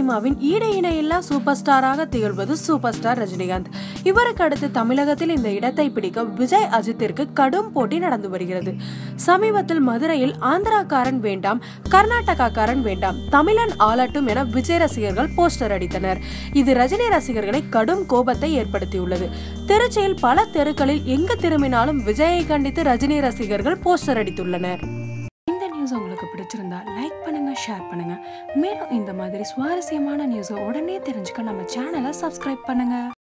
சினிமாவின் ஈடு இணையில்லா சூப்பர் ஸ்டாராக திகழ்வது சூப்பர் ஸ்டார் ரஜினிகாந்த் இவருக்கு அடுத்து தமிழகத்தில் இந்த இடத்தை பிடிக்க விஜய் அஜித்திற்கு கடும் போட்டி நடந்து வருகிறது சமீபத்தில் மதுரையில் ஆந்திராக்காரன் வேண்டாம் கர்நாடகாக்காரன் வேண்டாம் தமிழன் ஆளட்டும் என விஜய் ரசிகர்கள் போஸ்டர் அடித்தனர் இது ரஜினி ரசிகர்களை கடும் கோபத்தை ஏற்படுத்தியுள்ளது திருச்சியில் பல தெருக்களில் எங்கு திரும்பினாலும் விஜயை கண்டித்து ரஜினி ரசிகர்கள் போஸ்டர் அடித்துள்ளனர் இந்த நியூஸ் உங்களுக்கு பிடிச்சிருந்தா லைக் பண்ணுங்க ஷேர் பண்ணுங்க மேலும் இந்த மாதிரி சுவாரஸ்யமான நியூஸை உடனே தெரிஞ்சுக்க நம்ம சேனலை சப்ஸ்கிரைப் பண்ணுங்க